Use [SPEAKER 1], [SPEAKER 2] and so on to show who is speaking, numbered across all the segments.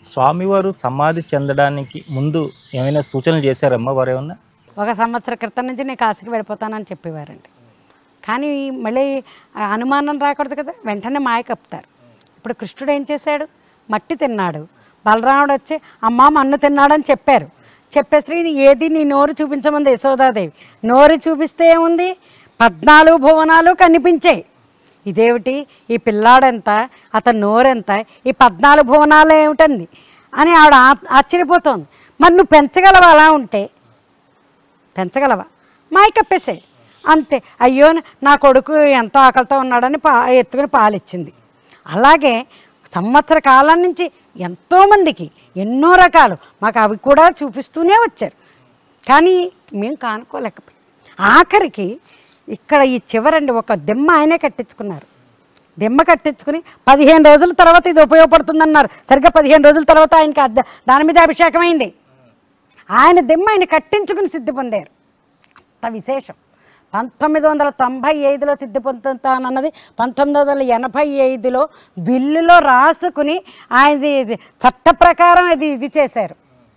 [SPEAKER 1] స్వామివారు సమాధి చెందడానికి ముందు ఏమైనా సూచనలు చేశారమ్మా వారు ఏమన్నా
[SPEAKER 2] ఒక సంవత్సర క్రితం నుంచి నేను కాశీకి వెళ్ళిపోతానని చెప్పేవారండి కానీ మళ్ళీ ఆ అనుమానం రాకూడదు కదా వెంటనే మాయ కప్పుతారు ఇప్పుడు కృష్ణుడు ఏం చేశాడు మట్టి తిన్నాడు బలరాముడు వచ్చి అమ్మ మన్ను తిన్నాడని చెప్పారు చెప్పేసి ఏది నీ నోరు చూపించమంది యశోదాదేవి నోరు చూపిస్తే ఏముంది పద్నాలుగు భువనాలు కనిపించాయి ఇదేమిటి ఈ పిల్లాడెంత అతని నోరెంత ఈ పద్నాలుగు భువనాలు ఏమిటంది అని ఆవిడ ఆ- ఆశ్చర్యపోతోంది మరి నువ్వు పెంచగలవా అలా ఉంటే పెంచగలవా మాయ కప్పేసే అంతే అయ్యో నా కొడుకు ఎంతో ఆకలితో ఉన్నాడని పా ఎత్తుకుని పాలిచ్చింది అలాగే సంవత్సర కాలం నుంచి ఎంతోమందికి ఎన్నో రకాలు మాకు అవి కూడా చూపిస్తూనే వచ్చారు కానీ మేము కానుకోలేకపోయాం ఆఖరికి ఇక్కడ ఈ చివరండి ఒక దిమ్మ ఆయనే కట్టించుకున్నారు దిమ్మ కట్టించుకుని పదిహేను రోజుల తర్వాత ఇది ఉపయోగపడుతుందన్నారు సరిగ్గా పదిహేను రోజుల తర్వాత ఆయనకి అద్ద- దాని మీద అభిషేకం అయింది ఆయన దిమ్మ ఆయన కట్టించుకుని సిద్ధి పొందారు అంత విశేషం పంతొమ్మిది వందల తొంభై ఐదులో సిద్ధి పొందుతానన్నది పంతొమ్మిది వందల ఎనభై ఐదులో బిల్లులో రాసుకుని ఆయన ఇది చట్ట ప్రకారం అది ఇది చేశారు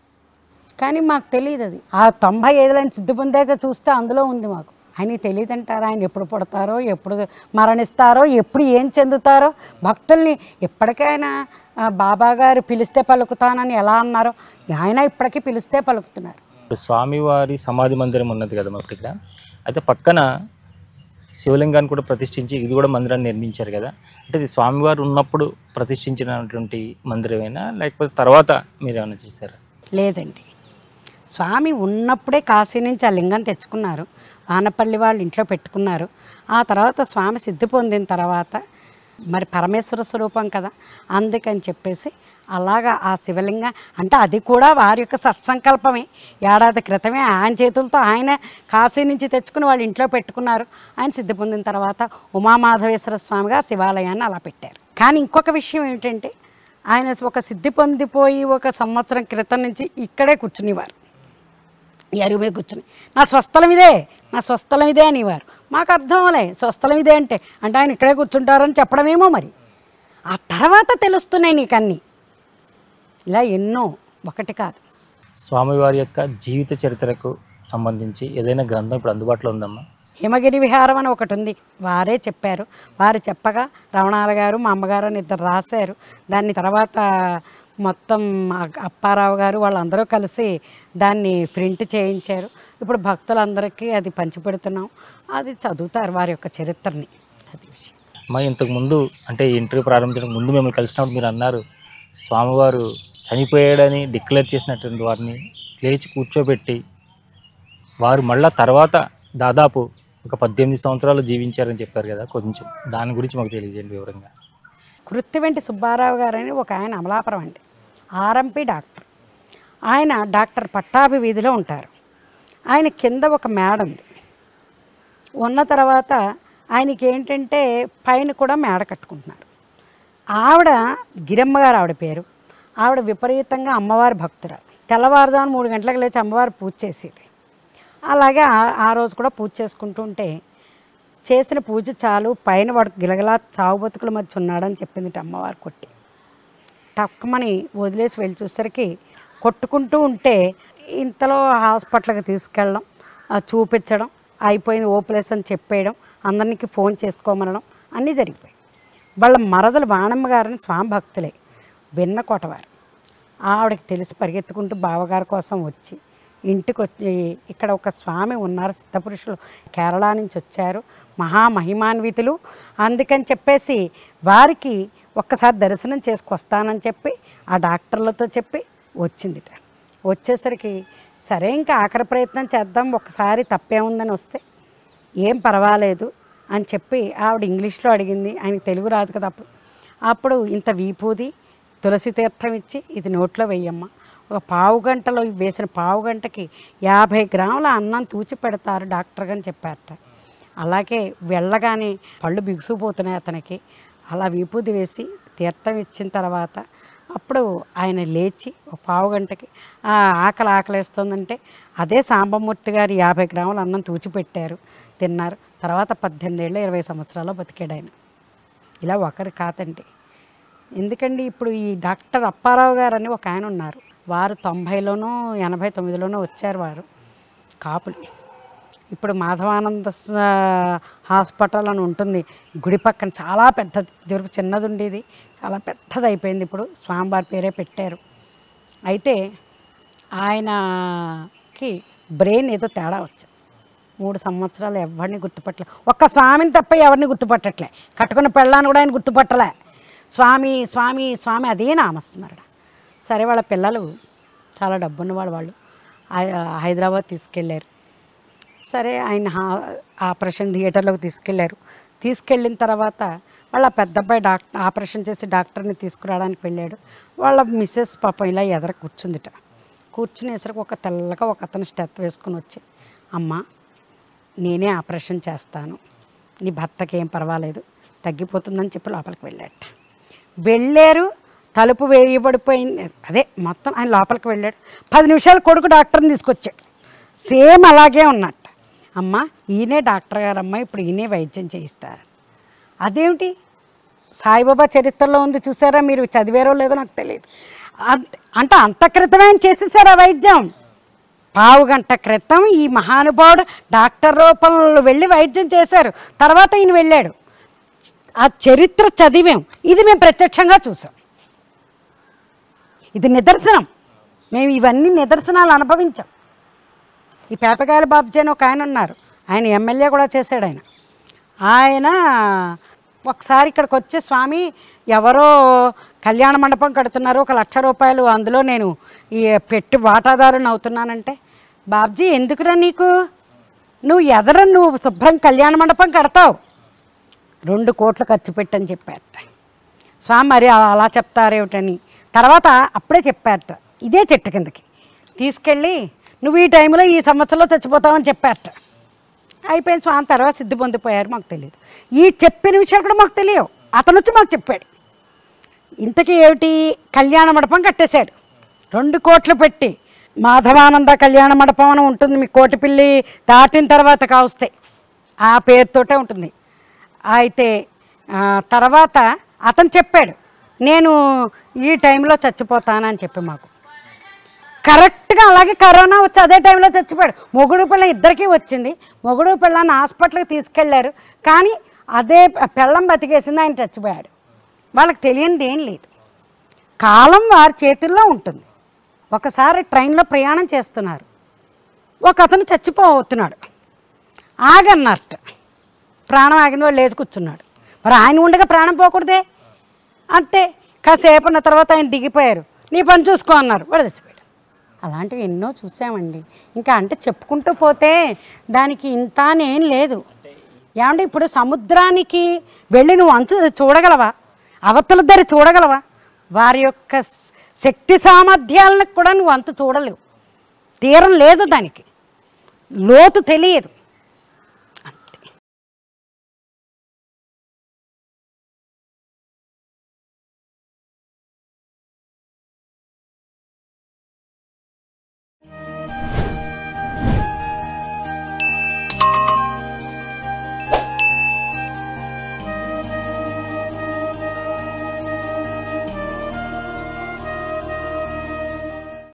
[SPEAKER 2] కానీ మాకు తెలియదు అది ఆ తొంభై ఐదులో ఆయన సిద్ధి పొందాక చూస్తే అందులో ఉంది మాకు ఆయనకి తెలియదు అంటారు ఆయన ఎప్పుడు పుడతారో ఎప్పుడు మరణిస్తారో ఎప్పుడు ఏం చెందుతారో భక్తుల్ని ఎప్పటికైనా ఆ, బాబా గారు పిలిస్తే పలుకుతానని ఎలా అన్నారో ఆయన ఇప్పటికీ పిలిస్తే పలుకుతున్నారు
[SPEAKER 1] ఇప్పుడు స్వామివారి సమాధి మందిరం ఉన్నది కదా మాకు ఇక్కడ అయితే పక్కన శివలింగాన్ని కూడా ప్రతిష్ఠించి ఇది కూడా మందిరాన్ని నిర్మించారు కదా అంటే ఇది స్వామివారు ఉన్నప్పుడు ప్రతిష్ఠించినటువంటి మందిరమేనా లేకపోతే తర్వాత మీరు ఏమైనా చేశారా
[SPEAKER 2] లేదండి స్వామి ఉన్నప్పుడే కాశీ నుంచి ఆ లింగం తెచ్చుకున్నారు వానపల్లి వాళ్ళు ఇంట్లో పెట్టుకున్నారు ఆ తర్వాత స్వామి సిద్ధి పొందిన తర్వాత మరి పరమేశ్వర స్వరూపం కదా అందుకని చెప్పేసి అలాగా ఆ శివలింగం అంటే అది కూడా వారి యొక్క సత్సంకల్పమే ఏడాది క్రితమే ఆయన చేతులతో ఆయన కాశీ నుంచి తెచ్చుకుని వాళ్ళు ఇంట్లో పెట్టుకున్నారు ఆయన సిద్ధి పొందిన తర్వాత ఉమామాధవేశ్వర స్వామిగా శివాలయాన్ని అలా పెట్టారు కానీ ఇంకొక విషయం ఏమిటంటే ఆయన ఒక సిద్ధి పొందిపోయి ఒక సంవత్సరం క్రితం నుంచి ఇక్కడే కూర్చునేవారు ఈ అరుగు మీద కూర్చుని నా స్వస్థలం ఇదే నా స్వస్థలం ఇదే అనేవారు మాకు అర్థం అవలే స్వస్థలం ఇదే అంటే అంటే ఆయన ఇక్కడే కూర్చుంటారని చెప్పడమేమో మరి ఆ తర్వాత తెలుస్తున్నాయి నీకన్నీ ఇలా ఎన్నో ఒకటి కాదు
[SPEAKER 1] స్వామివారి యొక్క జీవిత చరిత్రకు సంబంధించి ఏదైనా గ్రంథం ఇప్పుడు అందుబాటులో ఉందమ్మా
[SPEAKER 2] హిమగిరి విహారం అని ఒకటి ఉంది వారే చెప్పారు వారు చెప్పగా రమణాల గారు మా అమ్మగారు అని ఇద్దరు రాశారు దాన్ని తర్వాత మొత్తం అ- అప్పారావు గారు వాళ్ళందరూ కలిసి దాన్ని ప్రింట్ చేయించారు ఇప్పుడు భక్తులందరికీ అది పంచిపెడుతున్నాం అది చదువుతారు వారి యొక్క చరిత్రని అది విషయం
[SPEAKER 1] అమ్మా ఇంతకు ముందు అంటే ఈ ఇంటర్వ్యూ ప్రారంభించడానికి ముందు మిమ్మల్ని కలిసినప్పుడు మీరు అన్నారు స్వామివారు చనిపోయాడని డిక్లేర్ చేసినటువంటి వారిని లేచి కూర్చోబెట్టి వారు మళ్ళా తర్వాత దాదాపు ఒక పద్దెనిమిది సంవత్సరాలు జీవించారని చెప్పారు కదా కొంచెం దాని గురించి మాకు తెలియజేయండి వివరంగా
[SPEAKER 2] కృత్తివెంటి సుబ్బారావు గారు అని ఒక ఆయన అమలాపురం అండి ఆర్ఎంపీ డాక్టర్ ఆయన డాక్టర్ పట్టాభి వీధిలో ఉంటారు ఆయన కింద ఒక మేడ ఉంది ఉన్న తర్వాత ఆయనకి ఏంటంటే పైన కూడా మేడ కట్టుకుంటున్నారు ఆవిడ గిరమ్మ గారు ఆవిడ పేరు ఆవిడ విపరీతంగా అమ్మవారి భక్తురాలు తెల్లవారుజామున మూడు గంటలకు లేచి అమ్మవారు పూజ చేసేది అలాగే ఆ- ఆ రోజు కూడా పూజ చేసుకుంటూ ఉంటే చేసిన పూజ చాలు పైన వాడు గిలగలా చావు బతుకుల మధ్య ఉన్నాడని చెప్పింది అమ్మవారు కొట్టి టక్కమని వదిలేసి వెళ్ళి చూసరికి కొట్టుకుంటూ ఉంటే ఇంతలో హాస్పిటల్కి తీసుకెళ్ళడం ఆ చూపించడం అయిపోయింది ఓప్లేస్ అని చెప్పేయడం అందరికి ఫోన్ చేసుకోమనడం అన్నీ జరిగిపోయాయి వాళ్ళ మరదలు వాణమ్మ గారిని స్వామి భక్తులే వెన్న కొట్టవారు ఆవిడకి తెలిసి పరిగెత్తుకుంటూ బావగారి కోసం వచ్చి ఇంటికి వచ్చి ఇక్కడ ఒక స్వామి ఉన్నారు సిద్ధపురుషులు కేరళ నుంచి వచ్చారు మహామహిమాన్వితులు అందుకని చెప్పేసి వారికి ఒక్కసారి దర్శనం చేసుకొస్తానని చెప్పి ఆ డాక్టర్లతో చెప్పి వచ్చిందిట వచ్చేసరికి సరే ఇంకా ఆఖరి ప్రయత్నం చేద్దాం ఒకసారి తప్పేముందని వస్తే ఏం పర్వాలేదు అని చెప్పి ఆవిడ ఇంగ్లీష్లో అడిగింది ఆయనకి తెలుగు రాదు కదా అప్పుడు అప్పుడు ఇంత వీపూది తులసి తీర్థం ఇచ్చి ఇది నోట్లో వెయ్యమ్మ ఒక పావు గంటలో వేసిన పావు గంటకి యాభై గ్రాముల అన్నం తూచి పెడతారు డాక్టర్ అని చెప్పారట అలాగే వెళ్ళగానే పళ్ళు బిగుసుకుపోతున్నాయి అతనికి అలా విభూది వేసి తీర్థం ఇచ్చిన తర్వాత అప్పుడు ఆయన లేచి ఒక పావు గంటకి "ఆ, ఆకలి ఆకలేస్తుందంటే అదే సాంబమూర్తి గారు యాభై గ్రాముల అన్నం తూచిపెట్టారు తిన్నారు తర్వాత పద్దెనిమిది ఏళ్ళు ఇరవై సంవత్సరాలు బతికాడు ఆయన ఇలా ఒకరు కాదండి ఎందుకండి ఇప్పుడు ఈ డాక్టర్ అప్పారావు గారు అని ఒక ఆయన ఉన్నారు వారు తొంభైలోనూ ఎనభై తొమ్మిదిలోనూ వచ్చారు వారు కాపులు ఇప్పుడు మాధవానంద స- హాస్పిటల్ అని ఉంటుంది గుడి పక్కన చాలా పెద్దది ఇదివరకు చిన్నది ఉండేది చాలా పెద్దది అయిపోయింది ఇప్పుడు స్వామివారి పేరే పెట్టారు అయితే ఆయనకి బ్రెయిన్ ఏదో తేడా వచ్చింది మూడు సంవత్సరాలు ఎవరిని గుర్తుపట్టలే ఒక్క స్వామిని తప్ప ఎవరిని గుర్తుపట్టట్లే కట్టుకున్న పెళ్ళాన్ని కూడా ఆయన గుర్తుపట్టలే స్వామి స్వామి స్వామి అదే నామస్మరణ సరే వాళ్ళ పిల్లలు చాలా డబ్బున్న వాళ్ళు వాళ్ళు హై- హైదరాబాద్ తీసుకెళ్ళారు సరే ఆయన హా- ఆపరేషన్ థియేటర్లోకి తీసుకెళ్ళారు తీసుకెళ్ళిన తర్వాత వాళ్ళ పెద్ద అబ్బాయి డాక్టర్ ఆపరేషన్ చేసి డాక్టర్ని తీసుకురావడానికి వెళ్ళాడు వాళ్ళ మిస్సెస్ పాపం ఇలా ఎదర కూర్చుందిట కూర్చునేసరికి ఒక తెల్లగా ఒక అతను స్టెప్ వేసుకుని వచ్చి అమ్మ నేనే ఆపరేషన్ చేస్తాను నీ భర్తకి ఏం పర్వాలేదు తగ్గిపోతుందని చెప్పి లోపలికి వెళ్ళాట వెళ్ళారు తలుపు వేయబడిపోయింది అదే మొత్తం ఆయన లోపలికి వెళ్ళాడు పది నిమిషాలు కొడుకు డాక్టర్ని తీసుకొచ్చాడు సేమ్ అలాగే ఉన్నట్ట అమ్మ ఈయనే డాక్టర్ గారమ్మ ఇప్పుడు ఈయనే వైద్యం చేయిస్తారు అదేమిటి సాయిబాబా చరిత్రలో ఉంది చూసారా మీరు చదివారో లేదో నాకు తెలియదు అంత- అంటే అంత క్రితమే ఆయన చేసేసారు ఆ వైద్యం పావు గంట క్రితం ఈ మహానుభావుడు డాక్టర్ రూపంలో వెళ్ళి వైద్యం చేశారు తర్వాత ఈయన వెళ్ళాడు ఆ చరిత్ర చదివాం ఇది మేము ప్రత్యక్షంగా చూసాం ఇది నిదర్శనం మేము ఇవన్నీ నిదర్శనాలు అనుభవించాం ఈ పేపకాయల బాబ్జీ అని ఒక ఆయన ఉన్నారు ఆయన ఎమ్మెల్యే కూడా చేశాడు ఆయన ఆయన ఒకసారి ఇక్కడికి వచ్చే స్వామి ఎవరో కళ్యాణ మండపం కడుతున్నారు ఒక లక్ష రూపాయలు అందులో నేను ఈ పెట్టి వాటాదారుని అవుతున్నానంటే బాబ్జీ ఎందుకురా నీకు నువ్వు ఎదర నువ్వు శుభ్రం కళ్యాణ మండపం కడతావు రెండు కోట్లు ఖర్చు పెట్టని చెప్పారట స్వామి మరి అలా అలా చెప్తారేమిటని తర్వాత అప్పుడే చెప్పారట ఇదే చెట్టు కిందకి తీసుకెళ్ళి నువ్వు ఈ టైంలో ఈ సంవత్సరంలో చచ్చిపోతావని చెప్పారట అయిపోయిన స్వామి తర్వాత సిద్ధి పొందిపోయారు మాకు తెలియదు ఈ చెప్పిన విషయాలు కూడా మాకు తెలియవు అతను వచ్చి మాకు చెప్పాడు ఇంతకీ ఏమిటి కళ్యాణ మండపం కట్టేశాడు రెండు కోట్లు పెట్టి మాధవానంద కళ్యాణ మండపం అని ఉంటుంది మీ కోటిపిల్లి దాటిన తర్వాత కావస్తాయి ఆ పేరుతోటే ఉంటుంది అయితే ఆ, తర్వాత అతను చెప్పాడు నేను ఈ టైంలో చచ్చిపోతానని చెప్పి మాకు కరెక్ట్గా అలాగే కరోనా వచ్చి అదే టైంలో చచ్చిపోయాడు మొగుడు పిల్ల ఇద్దరికీ వచ్చింది మొగుడు పిల్లని హాస్పిటల్కి తీసుకెళ్లారు కానీ అదే పెళ్ళం బతికేసింది ఆయన చచ్చిపోయాడు వాళ్ళకి తెలియనిది ఏం లేదు కాలం వారి చేతుల్లో ఉంటుంది ఒకసారి ట్రైన్లో ప్రయాణం చేస్తున్నారు ఒక అతను చచ్చిపోతున్నాడు ఆగన్నట్ట ప్రాణం ఆగిన వాడు లేచి కూర్చున్నాడు మరి ఆయన ఉండగా ప్రాణం పోకూడదే అంటే కాసేపు ఉన్న తర్వాత ఆయన దిగిపోయారు నీ పని చూసుకో అన్నారు వాడు చచ్చిపోయాడు అలాంటివి ఎన్నో చూసామండి ఇంకా అంటే చెప్పుకుంటూ పోతే దానికి ఇంత అనేం లేదు ఏమంటే ఇప్పుడు సముద్రానికి వెళ్ళి నువ్వు అంచు చూడగలవా అవతల దరి చూడగలవా వారి యొక్క శ- శక్తి సామర్థ్యాలను కూడా నువ్వు అంతు చూడలేవు తీరం లేదు దానికి లోతు తెలియదు